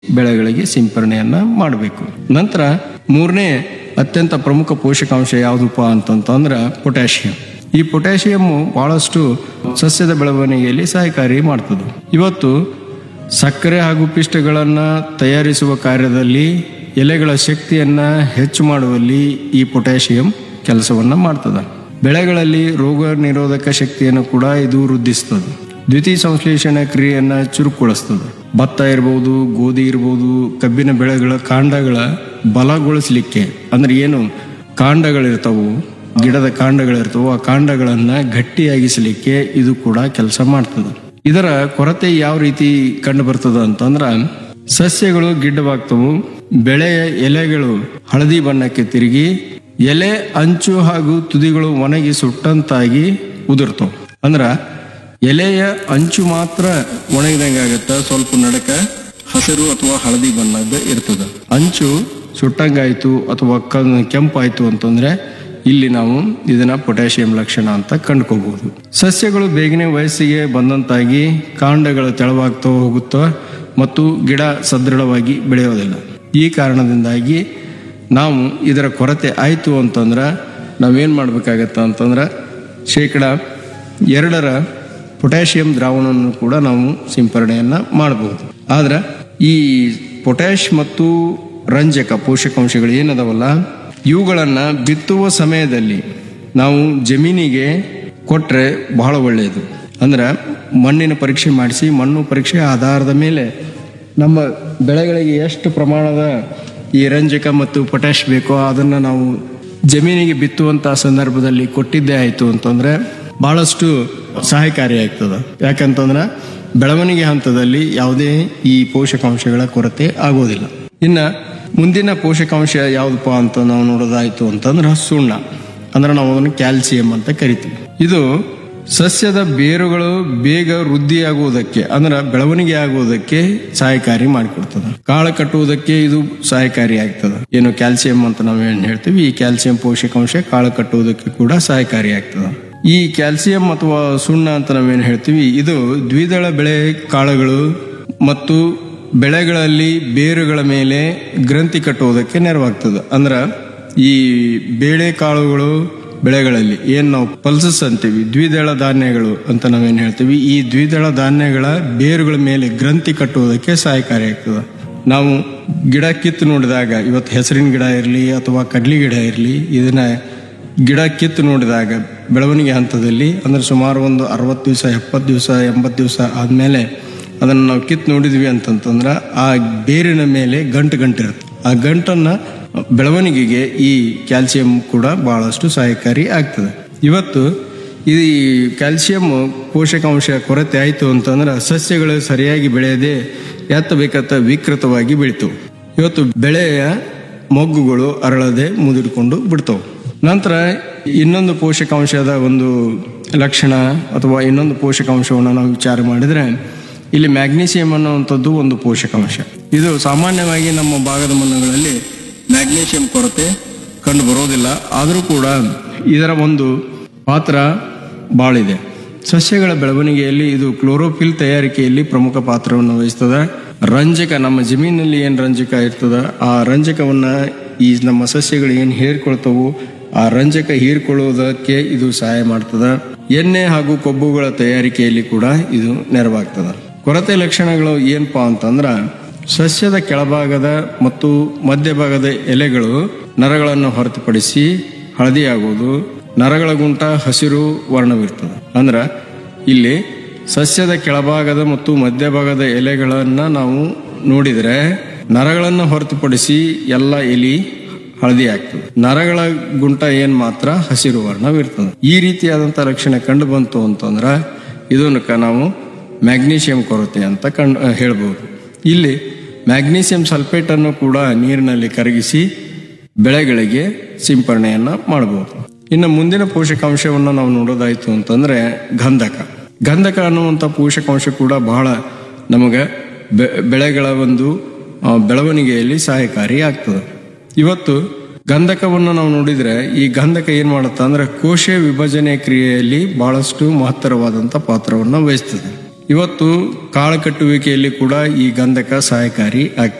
ಬೆಳೆಗಳಿಗೆ ಸಿಂಪರಣೆಯನ್ನ ಮಾಡಬೇಕು ನಂತರ ಮೂರನೇ ಅತ್ಯಂತ ಪ್ರಮುಖ ಪೋಷಕಾಂಶ ಯಾವುದಪ್ಪ ಅಂತಂತಂದ್ರೆ ಪೊಟ್ಯಾಷಿಯಂ ಈ ಪೊಟ್ಯಾಷಿಯಂ ಬಹಳಷ್ಟು ಸಸ್ಯದ ಬೆಳವಣಿಗೆಯಲ್ಲಿ ಸಹಕಾರಿ ಮಾಡ್ತದೆ ಇವತ್ತು ಸಕ್ಕರೆ ಹಾಗೂ ಪಿಷ್ಟಗಳನ್ನು ತಯಾರಿಸುವ ಕಾರ್ಯದಲ್ಲಿ ಎಲೆಗಳ ಶಕ್ತಿಯನ್ನ ಹೆಚ್ಚು ಮಾಡುವಲ್ಲಿ ಈ ಪೊಟ್ಯಾಷಿಯಂ ಕೆಲಸವನ್ನ ಮಾಡ್ತದೆ ಬೆಳೆಗಳಲ್ಲಿ ರೋಗ ನಿರೋಧಕ ಶಕ್ತಿಯನ್ನು ಕೂಡ ಇದು ವೃದ್ಧಿಸ್ತದೆ ದ್ವಿತೀಯ ಸಂಶ್ಲೇಷಣೆ ಕ್ರಿಯೆಯನ್ನ ಚುರುಕುಗೊಳಿಸ್ತದೆ ಭತ್ತ ಇರ್ಬೋದು ಗೋಧಿ ಇರ್ಬೋದು ಕಬ್ಬಿನ ಬೆಳೆಗಳ ಕಾಂಡಗಳ ಬಲಗೊಳಿಸ್ಲಿಕ್ಕೆ ಅಂದ್ರೆ ಏನು ಕಾಂಡಗಳಿರ್ತಾವು ಗಿಡದ ಕಾಂಡಗಳಿರ್ತಾವು ಆ ಕಾಂಡಗಳನ್ನ ಗಟ್ಟಿಯಾಗಿಸಲಿಕ್ಕೆ ಇದು ಕೂಡ ಕೆಲಸ ಮಾಡ್ತದೆ ಇದರ ಕೊರತೆ ಯಾವ ರೀತಿ ಕಂಡು ಬರ್ತದ ಅಂತಂದ್ರ ಸಸ್ಯಗಳು ಗಿಡ್ಡವಾಗ್ತವು ಬೆಳೆಯ ಎಲೆಗಳು ಹಳದಿ ಬಣ್ಣಕ್ಕೆ ತಿರುಗಿ ಎಲೆ ಅಂಚು ಹಾಗೂ ತುದಿಗಳು ಒಣಗಿ ಸುಟ್ಟಂತಾಗಿ ಉದುರ್ತವು ಅಂದ್ರ ಎಲೆಯ ಅಂಚು ಮಾತ್ರ ಒಣಗಿದಂಗೆ ಆಗತ್ತ ಸ್ವಲ್ಪ ನಡಕ ಹಸಿರು ಅಥವಾ ಹಳದಿ ಬಣ್ಣದ ಇರ್ತದ ಅಂಚು ಸುಟ್ಟಂಗಾಯ್ತು ಅಥವಾ ಕ- ಕೆಂಪಾಯ್ತು ಅಂತಂದ್ರೆ ಇಲ್ಲಿ ನಾವು ಇದನ್ನ ಪೊಟ್ಯಾಷಿಯಂ ಲಕ್ಷಣ ಅಂತ ಕಂಡುಕೋಬಹುದು ಸಸ್ಯಗಳು ಬೇಗನೆ ವಯಸ್ಸಿಗೆ ಬಂದಂತಾಗಿ ಕಾಂಡಗಳು ತೆಳವಾಗ್ತಾ ಹೋಗುತ್ತೋ ಮತ್ತು ಗಿಡ ಸದೃಢವಾಗಿ ಬೆಳೆಯೋದಿಲ್ಲ ಈ ಕಾರಣದಿಂದಾಗಿ ನಾವು ಇದರ ಕೊರತೆ ಆಯ್ತು ಅಂತಂದ್ರೆ ನಾವೇನ್ ಮಾಡ್ಬೇಕಾಗತ್ತ ಅಂತಂದ್ರೆ ಶೇಕಡ ಎರಡರ ಪೊಟ್ಯಾಷಿಯಂ ದ್ರಾವಣವನ್ನು ಕೂಡ ನಾವು ಸಿಂಪರಣೆಯನ್ನ ಮಾಡಬಹುದು ಆದ್ರೆ ಈ ಪೊಟ್ಯಾಷ್ ಮತ್ತು ರಂಜಕ ಪೋಷಕಾಂಶಗಳು ಏನದವಲ್ಲ ಇವುಗಳನ್ನ ಬಿತ್ತುವ ಸಮಯದಲ್ಲಿ ನಾವು ಜಮೀನಿಗೆ ಕೊಟ್ರೆ ಬಹಳ ಒಳ್ಳೆಯದು ಅಂದ್ರೆ ಮಣ್ಣಿನ ಪರೀಕ್ಷೆ ಮಾಡಿಸಿ ಮಣ್ಣು ಪರೀಕ್ಷೆ ಆಧಾರದ ಮೇಲೆ ನಮ್ಮ ಬೆಳೆಗಳಿಗೆ ಎಷ್ಟು ಪ್ರಮಾಣದ ಈ ರಂಜಕ ಮತ್ತು ಪೊಟ್ಯಾಷ್ ಬೇಕೋ ಅದನ್ನ ನಾವು ಜಮೀನಿಗೆ ಬಿತ್ತುವಂತಹ ಸಂದರ್ಭದಲ್ಲಿ ಕೊಟ್ಟಿದ್ದೇ ಆಯ್ತು ಅಂತಂದ್ರೆ ಬಹಳಷ್ಟು ಸಹಾಯಕಾರಿ ಆಗ್ತದ ಯಾಕಂತಂದ್ರೆ ಬೆಳವಣಿಗೆ ಹಂತದಲ್ಲಿ ಯಾವುದೇ ಈ ಪೋಷಕಾಂಶಗಳ ಕೊರತೆ ಆಗೋದಿಲ್ಲ ಇನ್ನ ಮುಂದಿನ ಪೋಷಕಾಂಶ ಯಾವ್ದಪ್ಪ ಅಂತ ನಾವು ನೋಡೋದಾಯ್ತು ಅಂತಂದ್ರೆ ಸುಣ್ಣ ಅಂದ್ರೆ ನಾವು ಅದನ್ನು ಕ್ಯಾಲ್ಸಿಯಂ ಅಂತ ಕರಿತೀವಿ ಇದು ಸಸ್ಯದ ಬೇರುಗಳು ಬೇಗ ವೃದ್ಧಿಯಾಗುವುದಕ್ಕೆ ಅಂದ್ರೆ ಬೆಳವಣಿಗೆ ಆಗುವುದಕ್ಕೆ ಸಹಾಯಕಾರಿ ಮಾಡಿಕೊಡ್ತದೆ ಕಾಳು ಕಟ್ಟುವುದಕ್ಕೆ ಇದು ಸಹಾಯಕಾರಿ ಆಗ್ತದೆ ಏನು ಕ್ಯಾಲ್ಸಿಯಂ ಅಂತ ನಾವು ಏನ್ ಹೇಳ್ತೀವಿ ಈ ಕ್ಯಾಲ್ಸಿಯಂ ಪೋಷಕಾಂಶ ಕಾಳು ಕಟ್ಟುವುದಕ್ಕೆ ಕೂಡ ಸಹಾಯಕಾರಿ ಆಗ್ತದೆ ಈ ಕ್ಯಾಲ್ಸಿಯಂ ಅಥವಾ ಸುಣ್ಣ ಅಂತ ನಾವೇನ್ ಹೇಳ್ತೀವಿ ಇದು ದ್ವಿದಳ ಬೆಳೆ ಕಾಳುಗಳು ಮತ್ತು ಬೆಳೆಗಳಲ್ಲಿ ಬೇರುಗಳ ಮೇಲೆ ಗ್ರಂಥಿ ಕಟ್ಟುವುದಕ್ಕೆ ನೆರವಾಗ್ತದೆ ಅಂದ್ರ ಈ ಬೇಳೆ ಕಾಳುಗಳು ಬೆಳೆಗಳಲ್ಲಿ ಏನ್ ನಾವು ಪಲ್ಸಸ್ ಅಂತೀವಿ ದ್ವಿದಳ ಧಾನ್ಯಗಳು ಅಂತ ನಾವೇನ್ ಹೇಳ್ತೀವಿ ಈ ದ್ವಿದಳ ಧಾನ್ಯಗಳ ಬೇರುಗಳ ಮೇಲೆ ಗ್ರಂಥಿ ಕಟ್ಟುವುದಕ್ಕೆ ಸಹಾಯಕಾರಿ ಆಗ್ತದೆ ನಾವು ಗಿಡ ಕಿತ್ತು ನೋಡಿದಾಗ ಇವತ್ತು ಹೆಸರಿನ ಗಿಡ ಇರಲಿ ಅಥವಾ ಕಡ್ಲಿ ಗಿಡ ಇರಲಿ ಇದನ್ನ ಗಿಡ ಕಿತ್ತು ನೋಡಿದಾಗ ಬೆಳವಣಿಗೆ ಹಂತದಲ್ಲಿ ಅಂದ್ರೆ ಸುಮಾರು ಒಂದು ಅರವತ್ತು ದಿವಸ ಎಪ್ಪತ್ತು ದಿವಸ ಎಂಬತ್ತು ದಿವಸ ಆದ್ಮೇಲೆ ಅದನ್ನು ನಾವು ಕಿತ್ತು ನೋಡಿದ್ವಿ ಅಂತಂತಂದ್ರೆ ಆ ಬೇರಿನ ಮೇಲೆ ಗಂಟು ಗಂಟಿರುತ್ತೆ ಆ ಗಂಟನ್ನ ಬೆಳವಣಿಗೆಗೆ ಈ ಕ್ಯಾಲ್ಸಿಯಂ ಕೂಡ ಬಹಳಷ್ಟು ಸಹಾಯಕಾರಿ ಆಗ್ತದೆ ಇವತ್ತು ಈ ಕ್ಯಾಲ್ಸಿಯಂ ಪೋಷಕಾಂಶ ಕೊರತೆ ಆಯಿತು ಅಂತಂದ್ರೆ ಸಸ್ಯಗಳು ಸರಿಯಾಗಿ ಬೆಳೆಯದೆ ಎತ್ತಬೇಕತ್ತ ವಿಕೃತವಾಗಿ ಬೆಳಿತವು ಇವತ್ತು ಬೆಳೆಯ ಮೊಗ್ಗುಗಳು ಅರಳದೆ ಮುದುಡಿಕೊಂಡು ಬಿಡ್ತವೆ ನಂತರ ಇನ್ನೊಂದು ಪೋಷಕಾಂಶದ ಒಂದು ಲಕ್ಷಣ ಅಥವಾ ಇನ್ನೊಂದು ಪೋಷಕಾಂಶವನ್ನು ನಾವು ವಿಚಾರ ಮಾಡಿದ್ರೆ ಇಲ್ಲಿ ಮ್ಯಾಗ್ನೀಸಿಯಂ ಅನ್ನುವಂಥದ್ದು ಒಂದು ಪೋಷಕಾಂಶ ಇದು ಸಾಮಾನ್ಯವಾಗಿ ನಮ್ಮ ಭಾಗದ ಮಣ್ಣುಗಳಲ್ಲಿ ಮ್ಯಾಗ್ನೀಸಿಯಂ ಕೊರತೆ ಕಂಡು ಬರೋದಿಲ್ಲ ಆದರೂ ಕೂಡ ಇದರ ಒಂದು ಪಾತ್ರ ಬಾಳಿದೆ ಸಸ್ಯಗಳ ಬೆಳವಣಿಗೆಯಲ್ಲಿ ಇದು ಕ್ಲೋರೋಫಿಲ್ ತಯಾರಿಕೆಯಲ್ಲಿ ಪ್ರಮುಖ ಪಾತ್ರವನ್ನು ವಹಿಸ್ತದೆ ರಂಜಕ ನಮ್ಮ ಜಮೀನಲ್ಲಿ ಏನು ರಂಜಕ ಇರ್ತದ ಆ ರಂಜಕವನ್ನ ಈ ನಮ್ಮ ಸಸ್ಯಗಳು ಏನು ಹೀರ್ಕೊಳ್ತವು ಆ ರಂಜಕ ಹೀರ್ಕೊಳ್ಳುವುದಕ್ಕೆ ಇದು ಸಹಾಯ ಮಾಡ್ತದ ಎಣ್ಣೆ ಹಾಗೂ ಕೊಬ್ಬುಗಳ ತಯಾರಿಕೆಯಲ್ಲಿ ಕೂಡ ಇದು ನೆರವಾಗ್ತದ ಕೊರತೆ ಲಕ್ಷಣಗಳು ಏನಪ್ಪಾ ಅಂತಂದ್ರ ಸಸ್ಯದ ಕೆಳಭಾಗದ ಮತ್ತು ಮಧ್ಯಭಾಗದ ಎಲೆಗಳು ನರಗಳನ್ನು ಹೊರತುಪಡಿಸಿ ಹಳದಿಯಾಗುವುದು ನರಗಳ ಗುಂಟ ಹಸಿರು ವರ್ಣವಿರ್ತದೆ ಅಂದ್ರ ಇಲ್ಲಿ ಸಸ್ಯದ ಕೆಳಭಾಗದ ಮತ್ತು ಮಧ್ಯಭಾಗದ ಎಲೆಗಳನ್ನ ನಾವು ನೋಡಿದ್ರೆ ನರಗಳನ್ನು ಹೊರತುಪಡಿಸಿ ಎಲ್ಲ ಎಲಿ ಹಳದಿ ಆಗ್ತದೆ ನರಗಳ ಗುಂಟ ಏನ್ ಮಾತ್ರ ಹಸಿರು ವರ್ಣವಿರ್ತದೆ ಈ ರೀತಿಯಾದಂತ ಲಕ್ಷಣ ಕಂಡು ಬಂತು ಅಂತಂದ್ರ ಇದನ್ನ ನಾವು ಮ್ಯಾಗ್ನೀಷಿಯಂ ಕೊರತೆ ಅಂತ ಕಂಡು ಹೇಳ್ಬೋದು ಇಲ್ಲಿ ಮ್ಯಾಗ್ನೀಸಿಯಂ ಸಲ್ಫೇಟ್ ಅನ್ನು ಕೂಡ ನೀರಿನಲ್ಲಿ ಕರಗಿಸಿ ಬೆಳೆಗಳಿಗೆ ಸಿಂಪರಣೆಯನ್ನ ಮಾಡಬಹುದು ಇನ್ನು ಮುಂದಿನ ಪೋಷಕಾಂಶವನ್ನು ನಾವು ನೋಡೋದಾಯ್ತು ಅಂತಂದ್ರೆ ಗಂಧಕ ಗಂಧಕ ಅನ್ನುವಂಥ ಪೋಷಕಾಂಶ ಕೂಡ ಬಹಳ ನಮಗೆ ಬೆ- ಬೆಳೆಗಳ ಒಂದು ಆ, ಬೆಳವಣಿಗೆಯಲ್ಲಿ ಸಹಾಯಕಾರಿ ಆಗ್ತದೆ ಇವತ್ತು ಗಂಧಕವನ್ನು ನಾವು ನೋಡಿದ್ರೆ ಈ ಗಂಧಕ ಏನ್ ಮಾಡುತ್ತೆ ಅಂದ್ರೆ ಕೋಶ ವಿಭಜನೆ ಕ್ರಿಯೆಯಲ್ಲಿ ಬಹಳಷ್ಟು ಮಹತ್ತರವಾದಂತ ಪಾತ್ರವನ್ನು ವಹಿಸ್ತದೆ ಇವತ್ತು ಕಾಳು ಕಟ್ಟುವಿಕೆಯಲ್ಲಿ ಕೂಡ ಈ ಗಂಧಕ ಸಹಾಯಕಾರಿ ಆಗ್ತದೆ